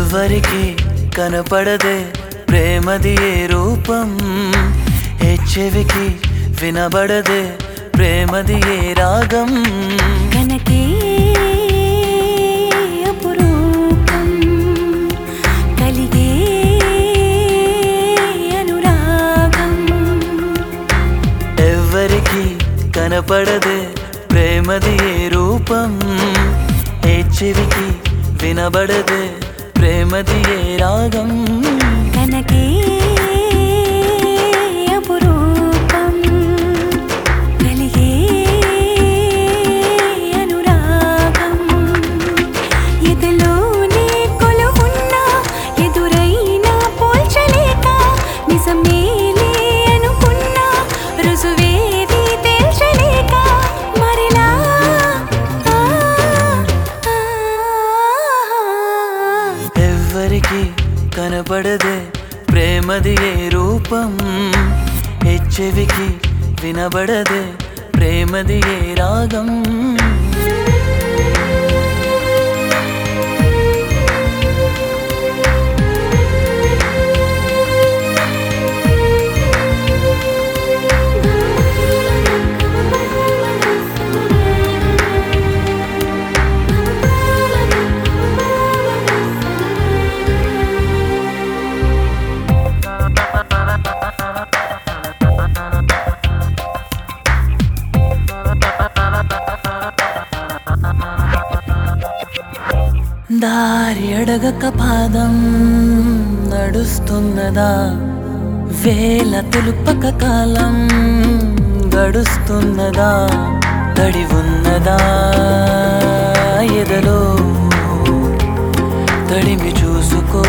ఎవ్వరికి కనపడదే ప్రేమది ఏ రూపం ఏ చెవికి వినబడదే ప్రేమది ఏ రాగం కనకే అపురూపం కలిగే అనురాగం ఎవ్వరికి కనపడదే ప్రేమది ఏ రూపం ఏ చెవికి వినబడదే ప్రేమది ఏ రాగం కనకే అపురూపం కలిగే అనురాగం ఎదలోనే కొలువున్న ఎదురైనా పోల్చలేక నిజమేలే అనుకున్నా రుజువేది తేల్చలేక మరిలా ఆ, ఆ, ఎవ్వరికి కనపడదే ప్రేమది ఏ రూపం ఏ చెవికి వినబడదే ప్రేమది ఏ రాగం దారి అడగక పాదం నడుస్తున్నదా వేల తెలుపక కాలం గడుస్తున్నదా తడి ఉన్నదా ఎదలో తడిమి చూసుకో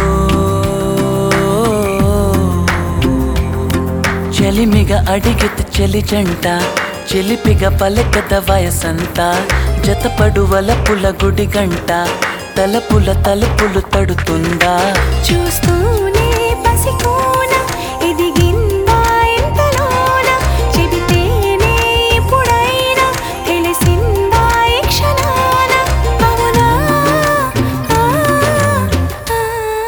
చెలిమిగ అడిగితే చెలి జంట చెలిపిగ పలకద వయసంతా జతపడు వలపుల గుడి గంట తలపుల తలుపులు తడుతుందా చూస్తూనే పసికోన ఎదిగిందా ఎంతలోన చెబితేనే ఎప్పుడైనా తెలిసిందా ఈ క్షణాన అవునా ఆ, ఆ,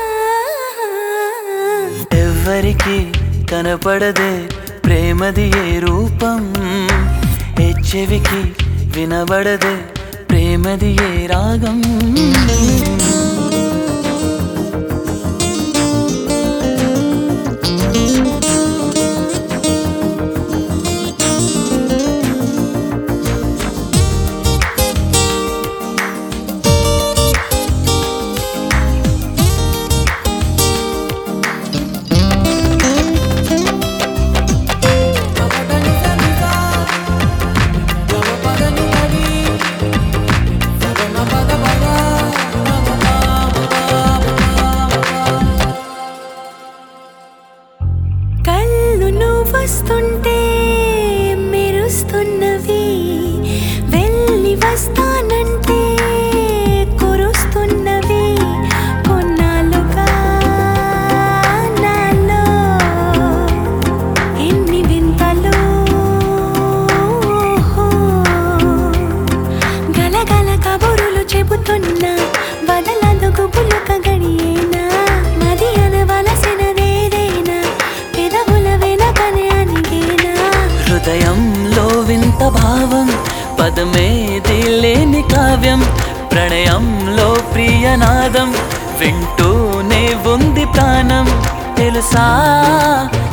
ఎవ్వరికి కనపడదే ప్రేమది ఏ రూపం ఏ చెవికి వినబడదే ప్రేమది ఏ రాగం కళ్ళు నువ్వొస్తుంటే మెరుస్తున్నవి వెళ్ళి వస్తానంటే కురుస్తున్నవి కొన్నాళ్ళుగా నాలో ఎన్ని వింతలు గలగల కబురులు చెబుతున్నా వదలదు గుబులుక గడియేనా మది అనవలసినదేదైనా పెదవుల వెనకనే అనిగేనా హృదయంలో వింత భావం పదమేది లేని కావ్యం ప్రణయంలో ప్రియనాదం వింటూనే ఉంది ప్రాణం తెలుసా